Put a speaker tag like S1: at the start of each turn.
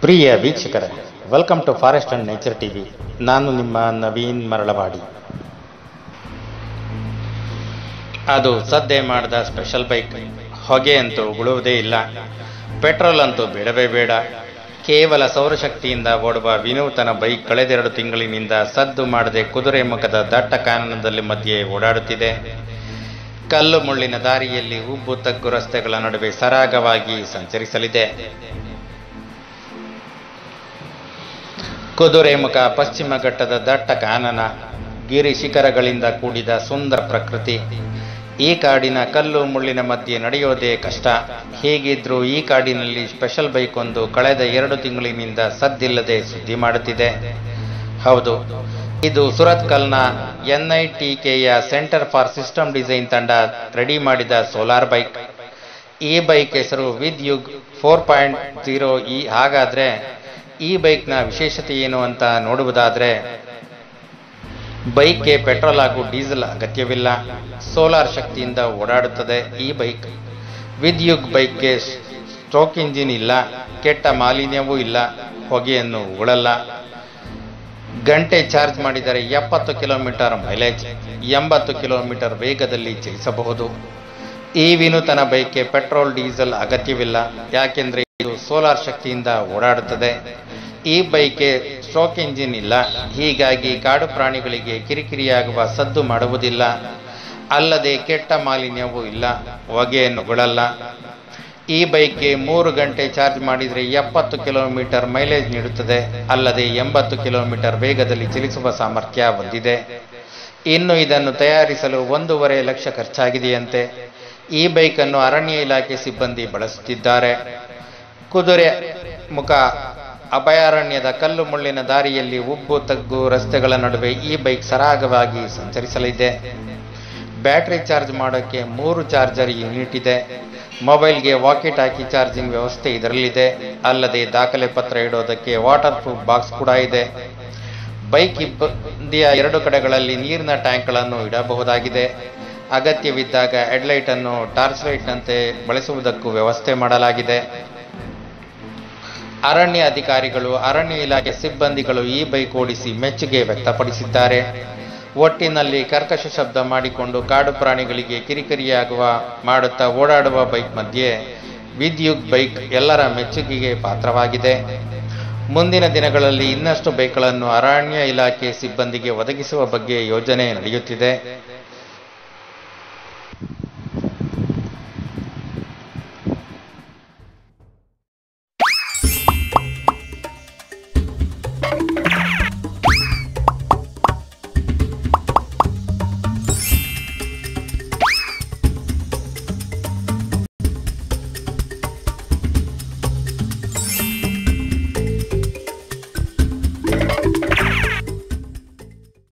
S1: ಪ್ರಿಯ ವೀಕ್ಷಕರೇ welcome to forest and nature TV ನಾನು ನಿಮ್ಮ ನವೀನ್ ಮರಳವಾಡಿ ಅದು ಸದ್ದೆ ಮಾಡಿದ ಸ್ಪೆಷಲ್ ಬೈಕ್ ಹೊಗೆ ಅಂತೂ ಉಗುಳುವುದೇ ಇಲ್ಲ ಪೆಟ್ರೋಲ್ ಅಂತೂ ಬೇಡವೇ ಬೇಡ ಕೇವಲ ಸೌರಶಕ್ತಿಯಿಂದ ಓಡುವ ವಿನೂತನ ಬೈಕ್ ಕಳೆದೆರಡು ತಿಂಗಳಿನಿಂದ ಸದ್ದು ಮಾಡದೆ ಕುದುರೆ ಮುಖದ ದಟ್ಟ ಕಾನನದಲ್ಲಿ ಮಧ್ಯೆ ಓಡಾಡುತ್ತಿದೆ ಕಲ್ಲು ಮುಳ್ಳಿನ ದಾರಿಯಲ್ಲಿ ಉಬ್ಬು ತಗ್ಗು ರಸ್ತೆಗಳ ನಡುವೆ ಸರಾಗವಾಗಿ ಸಂಚರಿಸಲಿದೆ ಕುದುರೆಮುಖ ಪಶ್ಚಿಮ ಘಟ್ಟದ ದಟ್ಟ ಕಾನನ ಗಿರಿ ಶಿಖರಗಳಿಂದ ಕೂಡಿದ ಸುಂದರ ಪ್ರಕೃತಿ ಈ ಕಾಡಿನ ಕಲ್ಲು ಮುಳ್ಳಿನ ಮಧ್ಯೆ ನಡೆಯೋದೇ ಕಷ್ಟ ಹೀಗಿದ್ರೂ ಈ ಕಾಡಿನಲ್ಲಿ ಸ್ಪೆಷಲ್ ಬೈಕ್ ಒಂದು ಕಳೆದ ಎರಡು ತಿಂಗಳಿನಿಂದ ಸದ್ದಿಲ್ಲದೆ ಸುದ್ದಿ ಮಾಡುತ್ತಿದೆ ಹೌದು ಇದು ಸುರತ್ಕಲ್ನ ಎನ್ಐಟಿಕೆಯ ಸೆಂಟರ್ ಫಾರ್ ಸಿಸ್ಟಮ್ ಡಿಸೈನ್ ತಂಡ ರೆಡಿ ಮಾಡಿದ ಸೋಲಾರ್ ಬೈಕ್ ಈ ಬೈಕ್ ಹೆಸರು Vidyug four point zero ಈ ಹಾಗಾದ್ರೆ ಈ ಬೈಕ್ನ ವಿಶೇಷತೆ ಏನು ಅಂತ ನೋಡುವುದಾದ್ರೆ ಬೈಕ್ಗೆ ಪೆಟ್ರೋಲ್ ಹಾಗೂ ಡೀಸೆಲ್ ಅಗತ್ಯವಿಲ್ಲ ಸೋಲಾರ್ ಶಕ್ತಿಯಿಂದ ಓಡಾಡುತ್ತದೆ ಈ ಬೈಕ್ ವಿದ್ಯುತ್ ಬೈಕ್ಗೆ ಸ್ಟ್ರೋಕ್ ಇಂಜಿನ್ ಇಲ್ಲ ಕೆಟ್ಟ ಮಾಲಿನ್ಯವೂ ಇಲ್ಲ ಹೊಗೆಯನ್ನು ಉಗುಳಲ್ಲ ಗಂಟೆ ಚಾರ್ಜ್ ಮಾಡಿದರೆ ಎಪ್ಪತ್ತು ಕಿಲೋಮೀಟರ್ ಮೈಲೇಜ್ ಎಂಬತ್ತು ಕಿಲೋಮೀಟರ್ ವೇಗದಲ್ಲಿ ಚಲಿಸಬಹುದು ಈ ವಿನೂತನ ಬೈಕ್ಗೆ ಪೆಟ್ರೋಲ್ ಡೀಸೆಲ್ ಅಗತ್ಯವಿಲ್ಲ ಯಾಕೆಂದ್ರೆ ಇದು ಸೋಲಾರ್ ಶಕ್ತಿಯಿಂದ ಓಡಾಡುತ್ತದೆ ಈ ಬೈಕ್ಗೆ ಸ್ಟ್ರೋಕ್ ಇಂಜಿನ್ ಇಲ್ಲ ಹೀಗಾಗಿ ಕಾಡು ಪ್ರಾಣಿಗಳಿಗೆ ಕಿರಿಕಿರಿಯಾಗುವ ಸದ್ದು ಮಾಡುವುದಿಲ್ಲ ಅಲ್ಲದೆ ಕೆಟ್ಟ ಮಾಲಿನ್ಯವೂ ಇಲ್ಲ ಹೊಗೆಯನ್ನು ಉಗುಳಲ್ಲ ಈ ಬೈಕ್ಗೆ ಮೂರು ಗಂಟೆ ಚಾರ್ಜ್ ಮಾಡಿದರೆ ಎಪ್ಪತ್ತು ಕಿಲೋಮೀಟರ್ ಮೈಲೇಜ್ ನೀಡುತ್ತದೆ ಅಲ್ಲದೆ ಎಂಬತ್ತು ಕಿಲೋಮೀಟರ್ ವೇಗದಲ್ಲಿ ಚಲಿಸುವ ಸಾಮರ್ಥ್ಯ ಹೊಂದಿದೆ ಇನ್ನು ಇದನ್ನು ತಯಾರಿಸಲು ಒಂದೂವರೆ ಲಕ್ಷ ಖರ್ಚಾಗಿದೆಯಂತೆ ಈ ಬೈಕನ್ನು ಅರಣ್ಯ ಇಲಾಖೆ ಸಿಬ್ಬಂದಿ ಬಳಸುತ್ತಿದ್ದಾರೆ ಕುದುರೆ ಮುಖ ಅಭಯಾರಣ್ಯದ ಕಲ್ಲು ಮುಳ್ಳಿನ ದಾರಿಯಲ್ಲಿ ಉಬ್ಬು ತಗ್ಗು ರಸ್ತೆಗಳ ನಡುವೆ ಈ ಬೈಕ್ ಸರಾಗವಾಗಿ ಸಂಚರಿಸಲಿದೆ ಬ್ಯಾಟರಿ ಚಾರ್ಜ್ ಮಾಡೋಕ್ಕೆ ಮೂರು ಚಾರ್ಜರ್ ಯೂನಿಟ್ ಇದೆ ಮೊಬೈಲ್ಗೆ ವಾಕಿ ಟಾಕಿ ಚಾರ್ಜಿಂಗ್ ವ್ಯವಸ್ಥೆ ಇದರಲ್ಲಿದೆ ಅಲ್ಲದೆ ದಾಖಲೆ ಪತ್ರ ಇಡೋದಕ್ಕೆ ವಾಟರ್ ಪ್ರೂಫ್ ಬಾಕ್ಸ್ ಕೂಡ ಇದೆ ಬೈಕ್ ಇಬ್ಬಂದಿಯ ಎರಡು ಕಡೆಗಳಲ್ಲಿ ನೀರಿನ ಟ್ಯಾಂಕ್ಗಳನ್ನು ಇಡಬಹುದಾಗಿದೆ ಅಗತ್ಯವಿದ್ದಾಗ ಹೆಡ್ಲೈಟ್ ಅನ್ನು ಟಾರ್ಚ್ ಲೈಟ್ನಂತೆ ಬಳಸುವುದಕ್ಕೂ ವ್ಯವಸ್ಥೆ ಮಾಡಲಾಗಿದೆ ಅರಣ್ಯ ಅಧಿಕಾರಿಗಳು ಅರಣ್ಯ ಇಲಾಖೆ ಸಿಬ್ಬಂದಿಗಳು ಈ ಬೈಕ್ ಓಡಿಸಿ ಮೆಚ್ಚುಗೆ ವ್ಯಕ್ತಪಡಿಸಿದ್ದಾರೆ ಒಟ್ಟಿನಲ್ಲಿ ಕರ್ಕಶ ಶಬ್ದ ಮಾಡಿಕೊಂಡು ಕಾಡು ಪ್ರಾಣಿಗಳಿಗೆ ಕಿರಿಕಿರಿಯಾಗುವ ಮಾಡುತ್ತಾ ಓಡಾಡುವ ಬೈಕ್ ಮಧ್ಯೆ ವಿದ್ಯುತ್ ಬೈಕ್ ಎಲ್ಲರ ಮೆಚ್ಚುಗೆಗೆ ಪಾತ್ರವಾಗಿದೆ ಮುಂದಿನ ದಿನಗಳಲ್ಲಿ ಇನ್ನಷ್ಟು ಬೈಕ್ಗಳನ್ನು ಅರಣ್ಯ ಇಲಾಖೆ ಸಿಬ್ಬಂದಿಗೆ ಒದಗಿಸುವ ಬಗ್ಗೆ ಯೋಜನೆ ನಡೆಯುತ್ತಿದೆ